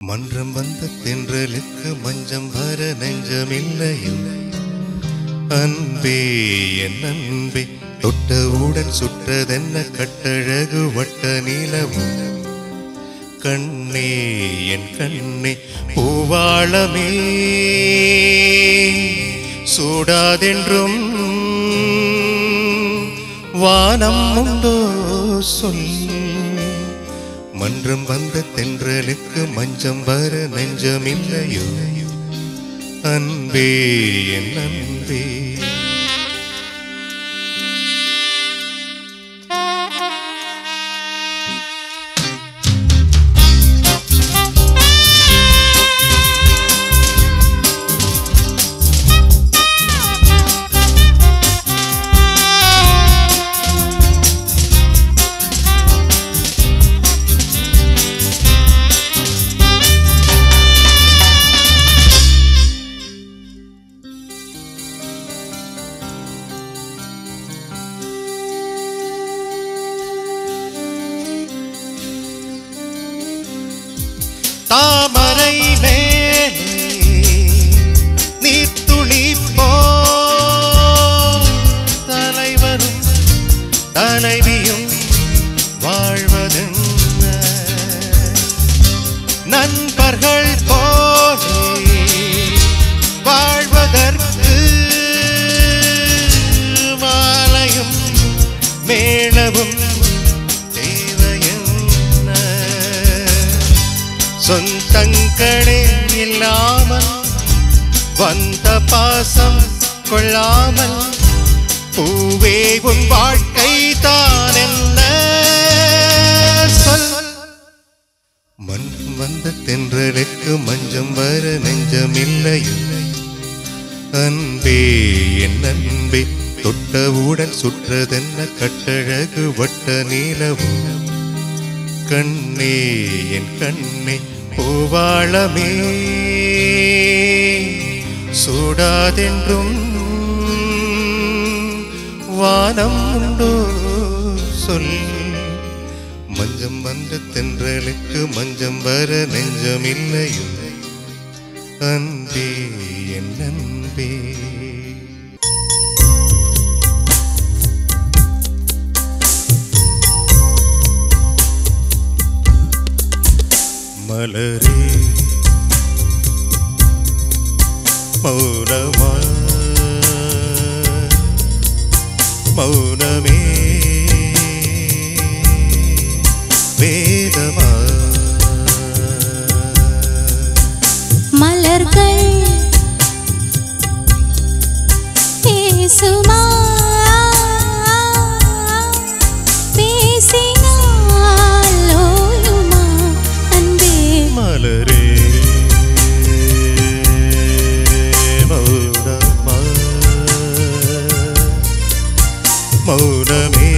மன்றம் வந்த தென்றலுக்கு மஞ்சம் வர நெஞ்சமில்லையோ அன்பே என் அன்பே தொட்டவுடன் சுற்றதென்ன கட்டழகு வட்ட நீளமும் கண்ணே என் கண்ணே பூவாளமே சூடாதென்றும் வானம் உண்டோ சொல் மன்றம் வந்த தென்றலுக்கு மஞ்சம் வர நெஞ்சமில்லையோ அன்பே என் அன்பே தாமரை மேலே நீர்த்துளி போ தலைவரும் தலைவியும் வாழ்வதென்ன நண்பர்கள் போலே வாழ்வதற்கு மாலையும் மேளவும் தேவையென்ன சொந்தங்களே இல்லாமல் வந்த பாசம் கொள்ளாமல் பூவே உன் வாழ்க்கை தான் என்ன சொல் மண் வந்த தென்றலுக்கு மஞ்சம் வர நெஞ்சமில்லையோ அன்பே என் அன்பே தொட்டவுடன் சுற்றதென்ன கட்டழகு வட்ட நீலவும் கண்ணே என் கண்ணே பூவாளமே சூடாதென்றும் வானம் உண்டோ சொல் மஞ்சம் வந்த தென்றலுக்கு மஞ்சம் வர நெஞ்சமில்லையோ அன்பே என் அன்பே மலரே மௌனமா மௌனமே வேதமா மலர்கள் பேசுமா பேசினால் ஓயுமா அன்பே மலரே மௌனமா மௌனமே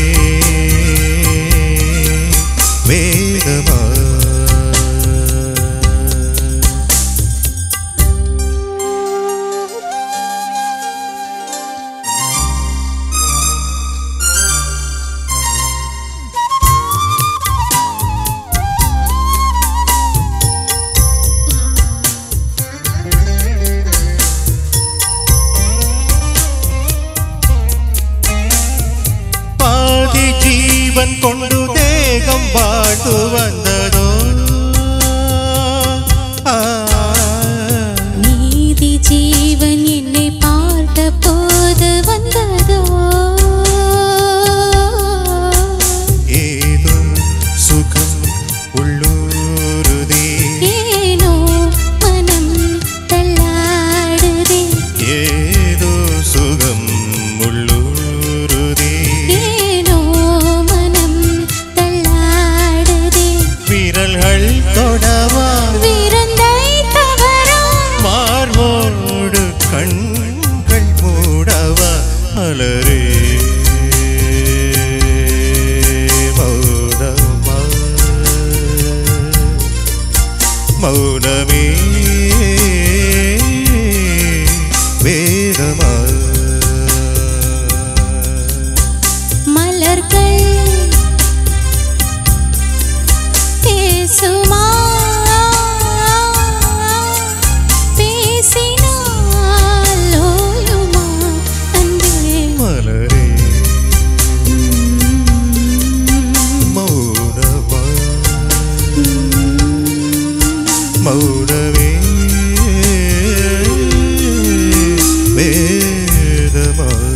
வேதமா பாதி ஜீவன் கொண்டு தேகம் வாழ்ந்து வந்ததோ ஆ, நீதி ஜீவன் என்னை பார்த்த போது வந்ததோ ஏதோ சுகம் உள்ளூருதே ஏனோ மனம் தள்ளாடுதே ஏதோ சுகம் உள்ளூருதே ஏனோ மனம் தள்ளாடுதே விரல்கள் தொடவா விருந்தை தவறா மார்போடு கண்கள் மூடவா மலரே மௌனமா மௌனமே வேதமா மலர்கள் பேசுமா மௌனமே வேதமா